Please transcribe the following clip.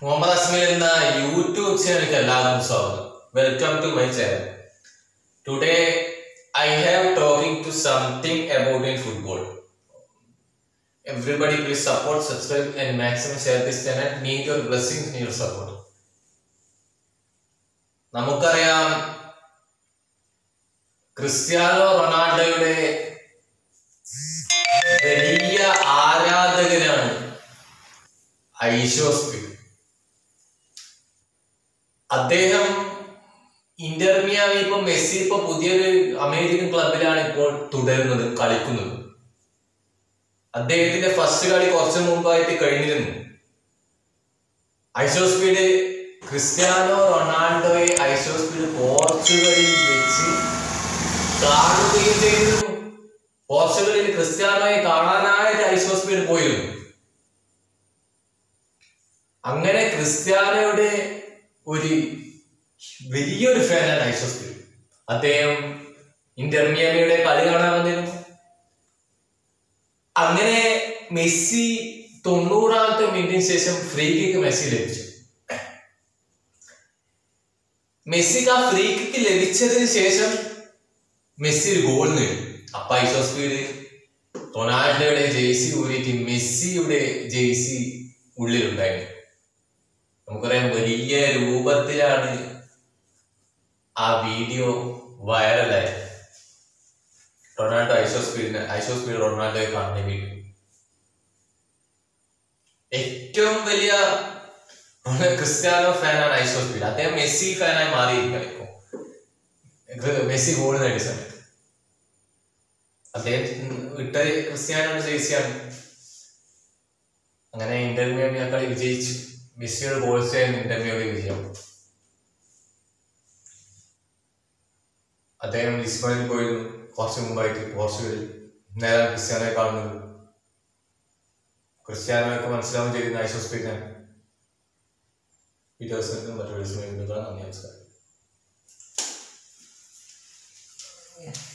മുഹമ്മദ് അസ്മിൽ എന്ന യൂട്യൂബ് ചാനലിലേക്ക് എല്ലാവർക്കും സ്വാഗതം welcome to my channel today I have talking to something about in football everybody please support subscribe and maximum share this channel need your blessing need support നമുക്കറിയാം Cristiano റൊണാൾഡോയുടെ വലിയ ആരാധകനാണ് ഐഷോസ്പിൻ അദ്ദേഹം Inter Miami ഇപ്പൊ മെസ്സി ഇപ്പൊ പുതിയൊരു അമേരിക്കൻ ക്ലബിലാണ് ഇപ്പോൾ തുടരുന്നത് കളിക്കുന്നത് അദ്ദേഹത്തിന്റെ ഫസ്റ്റ് കളി കുറച്ചു മുമ്പായിട്ട് കഴിഞ്ഞിരുന്നു ഐസോസ്പീഡ് ക്രിസ്ത്യാനോ റൊണാൾഡോയെ ഐസോസ്പീഡ് പോർച്ചുഗലിൽ വെച്ച് കാണുകയും ചെയ്തിരുന്നു പോർച്ചുഗലിൽ ക്രിസ്ത്യാനോയെ കാണാനായിട്ട് ഐസോസ്പീഡ് പോയിരുന്നു അങ്ങനെ ക്രിസ്ത്യാനോയുടെ ഒരു വലിയൊരു ഫാനാണ് ഐസോസ്പീഡ് അദ്ദേഹം ഇന്റർമിയാമിയുടെ കളി കാണാൻ വന്നിരുന്നു അങ്ങനെ മെസ്സി തൊണ്ണൂറാമത്തെ മിനിറ്റിന് ശേഷം ഫ്രീ കിക്ക് മെസ്സി ലഭിച്ചു മെസ്സിക്ക് ആ ഫ്രീ കിക്ക് ലഭിച്ചതിന് ശേഷം മെസ്സി ഒരു ഗോൾ നേടി അപ്പൊ ഐസോസ്പീഡ് റൊണാൾഡോയുടെ ജേഴ്സി ഊരിയിട്ട് മെസ്സിയുടെ ജേഴ്സി ഉള്ളിലുണ്ടായിരുന്നു നമുക്കറിയാം വലിയ രൂപത്തിലാണ് ആ വീഡിയോ വൈറലായത് റൊണാൾഡോ ഐസോ സ്പീഡിന് ഐസോ സ്പീഡ് റൊണാൾഡോയെ കാണുന്ന വീഡിയോ ഏറ്റവും വലിയ ക്രിസ്ത്യാനോ ഫാനാണ് ഐസോ സ്പീഡ് അദ്ദേഹം മെസ്സി ഫാനായി മാറിയിരിക്കുകയാണ് ഇപ്പോൾ മെസ്സി ഗോൾ നേടിയ സമയത്ത് അദ്ദേഹം ഇട്ട ക്രിസ്ത്യാനോയുടെ ജേഴ്സിയാണ് അങ്ങനെ ഇന്റർമിയാമി ആ കളി വിജയിച്ചു മെസ്സിയുടെ ഗോൾസ് ആയിരുന്നു ഇന്റർമിയാമി വിജയം അദ്ദേഹം ലിസ്ബണിൽ പോയിരുന്നു കുറച്ച് മുമ്പായിട്ട് പോർച്ചുഗലിൽ നേരെ ക്രിസ്ത്യാനോയെ കാണുന്നത് ക്രിസ്ത്യാനോയൊക്കെ മനസ്സിലാവുകയും ചെയ്തിരുന്ന ഐസോ സ്പീഡിനാണ് വീഡിയോസിനും മറ്റു വീഡിയോസിനും നന്ദി നമസ്കാരം